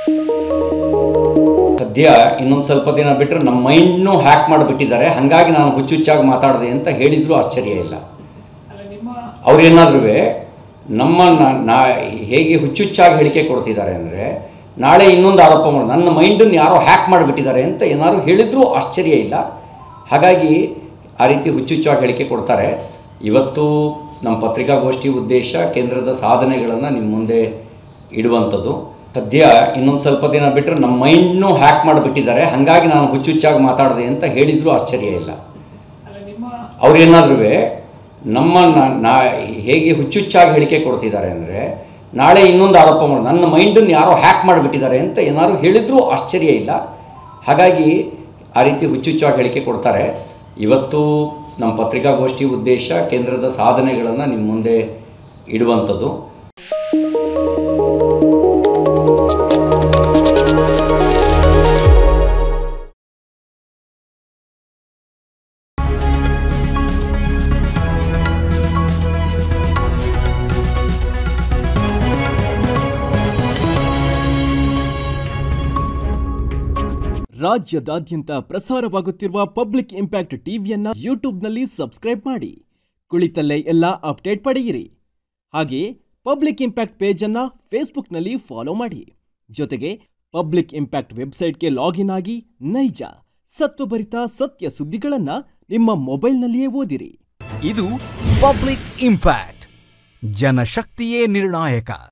ಸದ್ಯ ಇನ್ನೊಂದು ಸ್ವಲ್ಪ ದಿನ ಬಿಟ್ಟರೆ ನಮ್ಮ ಮೈಂಡ್ನು ಹ್ಯಾಕ್ ಮಾಡಿಬಿಟ್ಟಿದ್ದಾರೆ ಹಾಗಾಗಿ ನಾನು ಹುಚ್ಚುಚ್ಚಾಗಿ ಮಾತಾಡಿದೆ ಅಂತ ಹೇಳಿದರೂ ಆಶ್ಚರ್ಯ ಇಲ್ಲ ಅವರೇನಾದ್ರೂ ನಮ್ಮನ್ನು ನಾ ಹೇಗೆ ಹುಚ್ಚುಚ್ಚಾಗಿ ಹೇಳಿಕೆ ಕೊಡ್ತಿದ್ದಾರೆ ಅಂದರೆ ನಾಳೆ ಇನ್ನೊಂದು ಆರೋಪ ಮಾಡಿ ನನ್ನ ಮೈಂಡನ್ನು ಯಾರೋ ಹ್ಯಾಕ್ ಮಾಡಿಬಿಟ್ಟಿದ್ದಾರೆ ಅಂತ ಏನಾದ್ರು ಹೇಳಿದರೂ ಆಶ್ಚರ್ಯ ಇಲ್ಲ ಹಾಗಾಗಿ ಆ ರೀತಿ ಹುಚ್ಚುಚ್ಚಾಗಿ ಹೇಳಿಕೆ ಕೊಡ್ತಾರೆ ಇವತ್ತು ನಮ್ಮ ಪತ್ರಿಕಾಗೋಷ್ಠಿ ಉದ್ದೇಶ ಕೇಂದ್ರದ ಸಾಧನೆಗಳನ್ನು ನಿಮ್ಮ ಮುಂದೆ ಇಡುವಂಥದ್ದು ಸದ್ಯ ಇನ್ನೊಂದು ಸ್ವಲ್ಪ ದಿನ ಬಿಟ್ಟರೆ ನಮ್ಮ ಮೈಂಡ್ನು ಹ್ಯಾಕ್ ಮಾಡಿಬಿಟ್ಟಿದ್ದಾರೆ ಹಾಗಾಗಿ ನಾನು ಹುಚ್ಚುಚ್ಚಾಗಿ ಮಾತಾಡಿದೆ ಅಂತ ಹೇಳಿದರೂ ಆಶ್ಚರ್ಯ ಇಲ್ಲ ಅವರೇನಾದ್ರೂ ನಮ್ಮನ್ನು ನಾ ಹೇಗೆ ಹುಚ್ಚುಚ್ಚಾಗಿ ಹೇಳಿಕೆ ಕೊಡ್ತಿದ್ದಾರೆ ಅಂದರೆ ನಾಳೆ ಇನ್ನೊಂದು ಆರೋಪ ಮಾಡಿ ನನ್ನ ಮೈಂಡನ್ನು ಯಾರೋ ಹ್ಯಾಕ್ ಮಾಡಿಬಿಟ್ಟಿದ್ದಾರೆ ಅಂತ ಏನಾದ್ರು ಹೇಳಿದರೂ ಆಶ್ಚರ್ಯ ಇಲ್ಲ ಹಾಗಾಗಿ ಆ ರೀತಿ ಹುಚ್ಚುಚ್ಚಾಗಿ ಹೇಳಿಕೆ ಕೊಡ್ತಾರೆ ಇವತ್ತು ನಮ್ಮ ಪತ್ರಿಕಾಗೋಷ್ಠಿ ಉದ್ದೇಶ ಕೇಂದ್ರದ ಸಾಧನೆಗಳನ್ನು ನಿಮ್ಮ ಮುಂದೆ ಇಡುವಂಥದ್ದು ರಾಜ್ಯದಾದ್ಯಂತ ಪ್ರಸಾರವಾಗುತ್ತಿರುವ ಪಬ್ಲಿಕ್ ಇಂಪ್ಯಾಕ್ಟ್ ಟಿವಿಯನ್ನ ಯೂಟ್ಯೂಬ್ನಲ್ಲಿ ಸಬ್ಸ್ಕ್ರೈಬ್ ಮಾಡಿ ಕುಳಿತಲ್ಲೇ ಎಲ್ಲ ಅಪ್ಡೇಟ್ ಪಡೆಯಿರಿ ಹಾಗೆಯೇ ಪಬ್ಲಿಕ್ ಇಂಪ್ಯಾಕ್ಟ್ ಪೇಜನ್ನು ಫೇಸ್ಬುಕ್ನಲ್ಲಿ ಫಾಲೋ ಮಾಡಿ ಜೊತೆಗೆ ಪಬ್ಲಿಕ್ ಇಂಪ್ಯಾಕ್ಟ್ ವೆಬ್ಸೈಟ್ಗೆ ಲಾಗಿನ್ ಆಗಿ ನೈಜ ಸತ್ವಭರಿತ ಸತ್ಯ ಸುದ್ದಿಗಳನ್ನ ನಿಮ್ಮ ಮೊಬೈಲ್ನಲ್ಲಿಯೇ ಓದಿರಿ ಇದು ಪಬ್ಲಿಕ್ ಇಂಪ್ಯಾಕ್ಟ್ ಜನಶಕ್ತಿಯೇ ನಿರ್ಣಾಯಕ